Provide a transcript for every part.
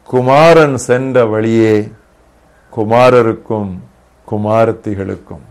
குமாரன் சென்ற வழியே குமாரருக்கும் குமாரத்திகளுக்கும்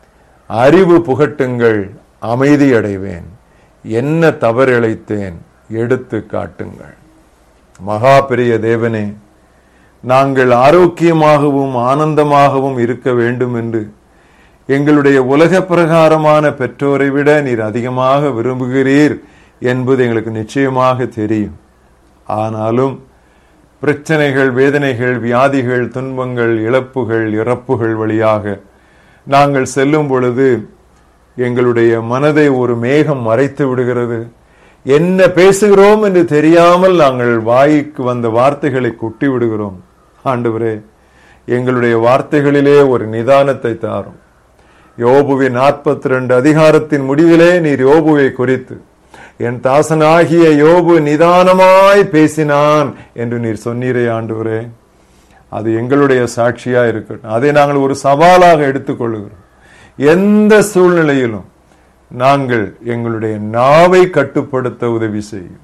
அறிவு புகட்டுங்கள் அமைதி அடைவேன் என்ன தவறிழைத்தேன் எடுத்து காட்டுங்கள் மகா பெரிய தேவனே நாங்கள் ஆரோக்கியமாகவும் ஆனந்தமாகவும் இருக்க வேண்டும் என்று எங்களுடைய உலக பிரகாரமான பெற்றோரை விட நீர் அதிகமாக விரும்புகிறீர் என்பது எங்களுக்கு நிச்சயமாக தெரியும் ஆனாலும் பிரச்சனைகள் வேதனைகள் வியாதிகள் துன்பங்கள் இழப்புகள் இறப்புகள் வழியாக நாங்கள் செல்லும் பொழுது எங்களுடைய மனதை ஒரு மேகம் மறைத்து விடுகிறது என்ன பேசுகிறோம் என்று தெரியாமல் நாங்கள் வாய்க்கு வந்த வார்த்தைகளை கொட்டி விடுகிறோம் ஆண்டவரே எங்களுடைய வார்த்தைகளிலே ஒரு நிதானத்தை தாரும் யோபுவின் நாற்பத்தி ரெண்டு அதிகாரத்தின் முடிவிலே நீர் யோபுவை குறித்து என் தாசனாகிய யோபு நிதானமாய் பேசினான் என்று நீர் சொன்னீரே ஆண்டவரே அது எங்களுடைய சாட்சியா இருக்கட்டும் அதை நாங்கள் ஒரு சவாலாக எடுத்துக்கொள்கிறோம் எந்த சூழ்நிலையிலும் நாங்கள் எங்களுடைய நாவை கட்டுப்படுத்த உதவி செய்யும்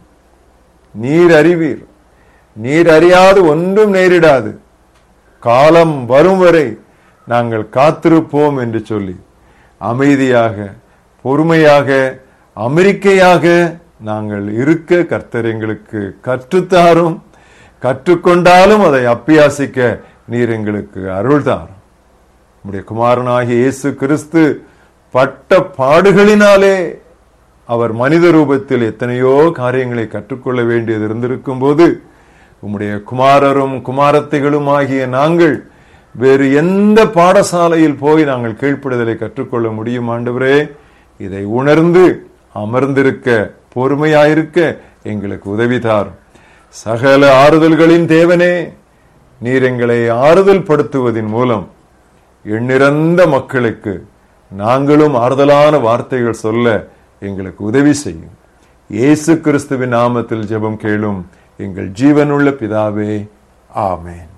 நீர் அறிவீர் நீர் அறியாது ஒன்றும் நேரிடாது காலம் வரும் வரை நாங்கள் காத்திருப்போம் என்று சொல்லி அமைதியாக பொறுமையாக அமெரிக்கையாக நாங்கள் இருக்க கர்த்தர் எங்களுக்கு கற்றுத்தாரும் கற்றுக்கொண்டாலும் அதை அப்பியாசிக்க நீர் எங்களுக்கு அருள் தாரும் நம்முடைய குமாரனாகிய இயேசு கிறிஸ்து பட்ட பாடுகளினாலே அவர் மனித ரூபத்தில் எத்தனையோ காரியங்களை கற்றுக்கொள்ள வேண்டியது இருந்திருக்கும் போது உம்முடைய குமாரரும் குமாரத்தைகளும் ஆகிய நாங்கள் வேறு எந்த பாடசாலையில் போய் நாங்கள் கீழ்ப்படுதலை கற்றுக்கொள்ள முடியும் ஆண்டவரே இதை உணர்ந்து அமர்ந்திருக்க பொறுமையாயிருக்க எங்களுக்கு உதவி தாரும் சகல ஆறுதல்களின் தேவனே நீர் எங்களை ஆறுதல் படுத்துவதன் மூலம் எண்ணிறந்த மக்களுக்கு நாங்களும் ஆறுதலான வார்த்தைகள் சொல்ல எங்களுக்கு உதவி செய்யும் இயேசு கிறிஸ்துவின் நாமத்தில் ஜெபம் கேளும் எங்கள் ஜீவனுள்ள பிதாவே ஆமென்